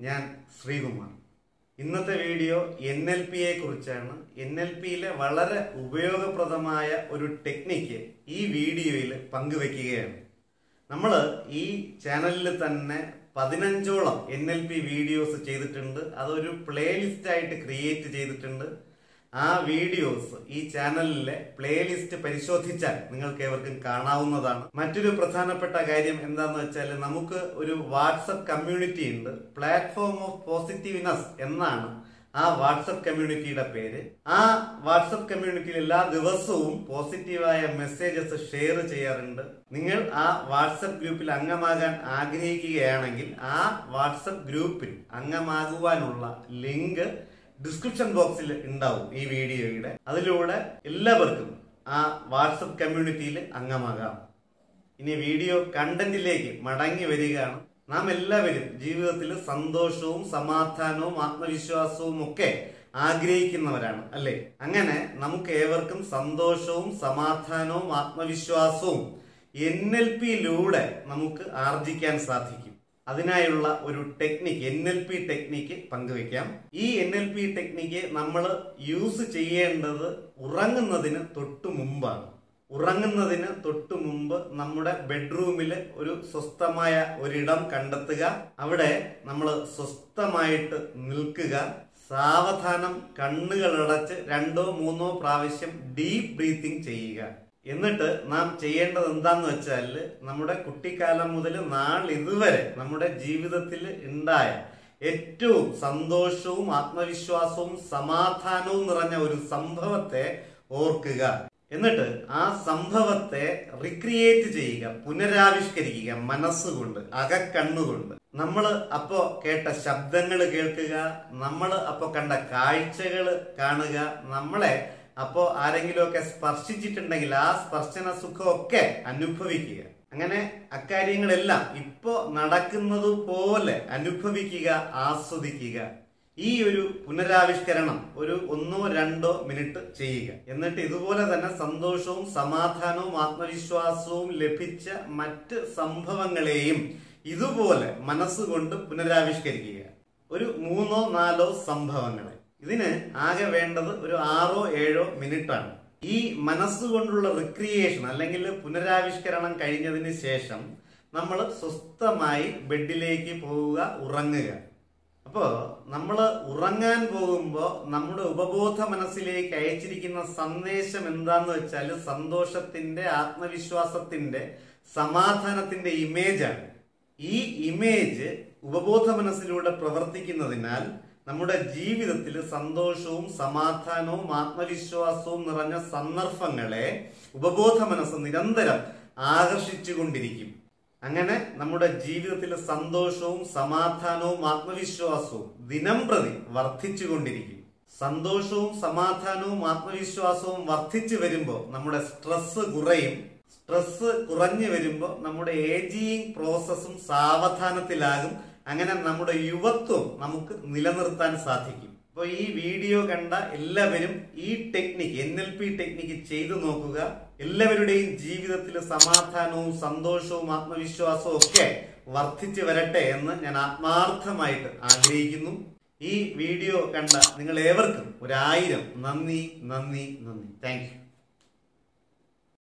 ഞാൻ ശ്രീകുമാർ ഇന്നത്തെ video N L പിയെ കുറിച്ചാണ് എൻ എൽ പിയിലെ വളരെ ഉപയോഗപ്രദമായ ഒരു ടെക്നിക്ക് ഈ വീഡിയോയിൽ പങ്കുവെക്കുകയാണ് നമ്മൾ ഈ ചാനലിൽ തന്നെ പതിനഞ്ചോളം എൻ എൽ പി വീഡിയോസ് ചെയ്തിട്ടുണ്ട് അതൊരു പ്ലേലിസ്റ്റ് ആയിട്ട് ക്രിയേറ്റ് ചെയ്തിട്ടുണ്ട് ആ വീഡിയോസ് ഈ ചാനലിലെ പ്ലേലിസ്റ്റ് പരിശോധിച്ചാൽ നിങ്ങൾക്ക് ഏവർക്കും കാണാവുന്നതാണ് മറ്റൊരു പ്രധാനപ്പെട്ട കാര്യം എന്താന്ന് വെച്ചാൽ നമുക്ക് ഒരു വാട്സപ്പ് കമ്മ്യൂണിറ്റി ഉണ്ട് പ്ലാറ്റ്ഫോം ഓഫ് പോസിറ്റീവ്നെസ് എന്നാണ് ആ വാട്സപ്പ് കമ്മ്യൂണിറ്റിയുടെ പേര് ആ വാട്സപ്പ് കമ്മ്യൂണിറ്റിയിൽ എല്ലാ ദിവസവും പോസിറ്റീവായ മെസ്സേജസ് ഷെയർ ചെയ്യാറുണ്ട് നിങ്ങൾ ആ വാട്സപ്പ് ഗ്രൂപ്പിൽ അംഗമാകാൻ ആഗ്രഹിക്കുകയാണെങ്കിൽ ആ വാട്സപ്പ് ഗ്രൂപ്പിൽ അംഗമാകുവാനുള്ള ലിങ്ക് ഡിസ്ക്രിപ്ഷൻ ബോക്സിൽ ഉണ്ടാവും ഈ വീഡിയോയുടെ അതിലൂടെ എല്ലാവർക്കും ആ വാട്സപ്പ് കമ്മ്യൂണിറ്റിയിൽ അംഗമാകാം ഇനി വീഡിയോ കണ്ടന്റിലേക്ക് മടങ്ങി വരികയാണ് നാം എല്ലാവരും ജീവിതത്തിൽ സന്തോഷവും സമാധാനവും ആത്മവിശ്വാസവും ഒക്കെ ആഗ്രഹിക്കുന്നവരാണ് അല്ലെ അങ്ങനെ നമുക്ക് ഏവർക്കും സന്തോഷവും സമാധാനവും ആത്മവിശ്വാസവും എൻ എൽ പിയിലൂടെ നമുക്ക് ആർജിക്കാൻ സാധിക്കും അതിനായുള്ള ഒരു technique N L P technique പങ്കുവെക്കാം ഈ എൻ എൽ പി ടെക്നിക്ക് നമ്മൾ യൂസ് ചെയ്യേണ്ടത് ഉറങ്ങുന്നതിന് തൊട്ടു മുമ്പാണ് ഉറങ്ങുന്നതിന് തൊട്ടു മുമ്പ് നമ്മുടെ ബെഡ്റൂമിൽ ഒരു സ്വസ്ഥമായ ഒരിടം കണ്ടെത്തുക അവിടെ നമ്മൾ സ്വസ്ഥമായിട്ട് നിൽക്കുക സാവധാനം കണ്ണുകളടച്ച് രണ്ടോ മൂന്നോ പ്രാവശ്യം ഡീപ് ബ്രീത്തിങ് ചെയ്യുക എന്നിട്ട് നാം ചെയ്യേണ്ടത് എന്താന്ന് വെച്ചാൽ നമ്മുടെ കുട്ടിക്കാലം മുതൽ നാളിതുവരെ നമ്മുടെ ജീവിതത്തിൽ ഉണ്ടായ ഏറ്റവും സന്തോഷവും ആത്മവിശ്വാസവും സമാധാനവും നിറഞ്ഞ ഒരു സംഭവത്തെ ഓർക്കുക എന്നിട്ട് ആ സംഭവത്തെ റിക്രിയേറ്റ് ചെയ്യുക പുനരാവിഷ്കരിക്കുക മനസ്സുകൊണ്ട് അകക്കണ്ണുകൊണ്ട് നമ്മൾ അപ്പോ കേട്ട ശബ്ദങ്ങൾ കേൾക്കുക നമ്മൾ അപ്പോ കണ്ട കാഴ്ചകൾ കാണുക നമ്മളെ അപ്പോ ആരെങ്കിലുമൊക്കെ സ്പർശിച്ചിട്ടുണ്ടെങ്കിൽ ആ സ്പർശന സുഖമൊക്കെ അനുഭവിക്കുക അങ്ങനെ അക്കാര്യങ്ങളെല്ലാം ഇപ്പോ നടക്കുന്നത് പോലെ അനുഭവിക്കുക ആസ്വദിക്കുക ഈ ഒരു പുനരാവിഷ്കരണം ഒരു ഒന്നോ രണ്ടോ മിനിറ്റ് ചെയ്യുക എന്നിട്ട് ഇതുപോലെ തന്നെ സന്തോഷവും സമാധാനവും ആത്മവിശ്വാസവും ലഭിച്ച മറ്റ് സംഭവങ്ങളെയും ഇതുപോലെ മനസ്സുകൊണ്ട് പുനരാവിഷ്കരിക്കുക ഒരു മൂന്നോ നാലോ സംഭവങ്ങളെ ഇതിന് ആകെ വേണ്ടത് ഒരു ആറോ ഏഴോ മിനിറ്റ് ആണ് ഈ മനസ്സുകൊണ്ടുള്ള റിക്രിയേഷൻ അല്ലെങ്കിൽ പുനരാവിഷ്കരണം കഴിഞ്ഞതിന് ശേഷം നമ്മൾ സ്വസ്ഥമായി ബെഡിലേക്ക് പോവുക ഉറങ്ങുക അപ്പോ നമ്മൾ ഉറങ്ങാൻ പോകുമ്പോൾ നമ്മുടെ ഉപബോധ മനസ്സിലേക്ക് അയച്ചിരിക്കുന്ന സന്ദേശം എന്താന്ന് വെച്ചാൽ സന്തോഷത്തിന്റെ ആത്മവിശ്വാസത്തിന്റെ സമാധാനത്തിന്റെ ഇമേജാണ് ഈ ഇമേജ് ഉപബോധ മനസ്സിലൂടെ പ്രവർത്തിക്കുന്നതിനാൽ നമ്മുടെ ജീവിതത്തിൽ സന്തോഷവും സമാധാനവും ആത്മവിശ്വാസവും നിറഞ്ഞ സന്ദർഭങ്ങളെ ഉപബോധ മനസ്സ് നിരന്തരം ആകർഷിച്ചുകൊണ്ടിരിക്കും അങ്ങനെ നമ്മുടെ ജീവിതത്തിൽ സന്തോഷവും സമാധാനവും ആത്മവിശ്വാസവും ദിനം പ്രതി വർദ്ധിച്ചുകൊണ്ടിരിക്കും സന്തോഷവും സമാധാനവും ആത്മവിശ്വാസവും വർദ്ധിച്ചു വരുമ്പോൾ നമ്മുടെ സ്ട്രെസ് കുറയും സ്ട്രെസ് കുറഞ്ഞു വരുമ്പോൾ നമ്മുടെ ഏജിങ് പ്രോസസ്സും സാവധാനത്തിലാകും അങ്ങനെ നമ്മുടെ യുവത്വം നമുക്ക് നിലനിർത്താൻ സാധിക്കും അപ്പോൾ ഈ വീഡിയോ കണ്ട എല്ലാവരും ഈ technique N L P technique ചെയ്തു നോക്കുക എല്ലാവരുടെയും ജീവിതത്തിൽ സമാധാനവും സന്തോഷവും ആത്മവിശ്വാസവും ഒക്കെ വർദ്ധിച്ചു വരട്ടെ എന്ന് ഞാൻ ആത്മാർത്ഥമായിട്ട് ആഗ്രഹിക്കുന്നു ഈ വീഡിയോ കണ്ട നിങ്ങൾ ഏവർക്കും ഒരായിരം നന്ദി നന്ദി നന്ദി താങ്ക് യു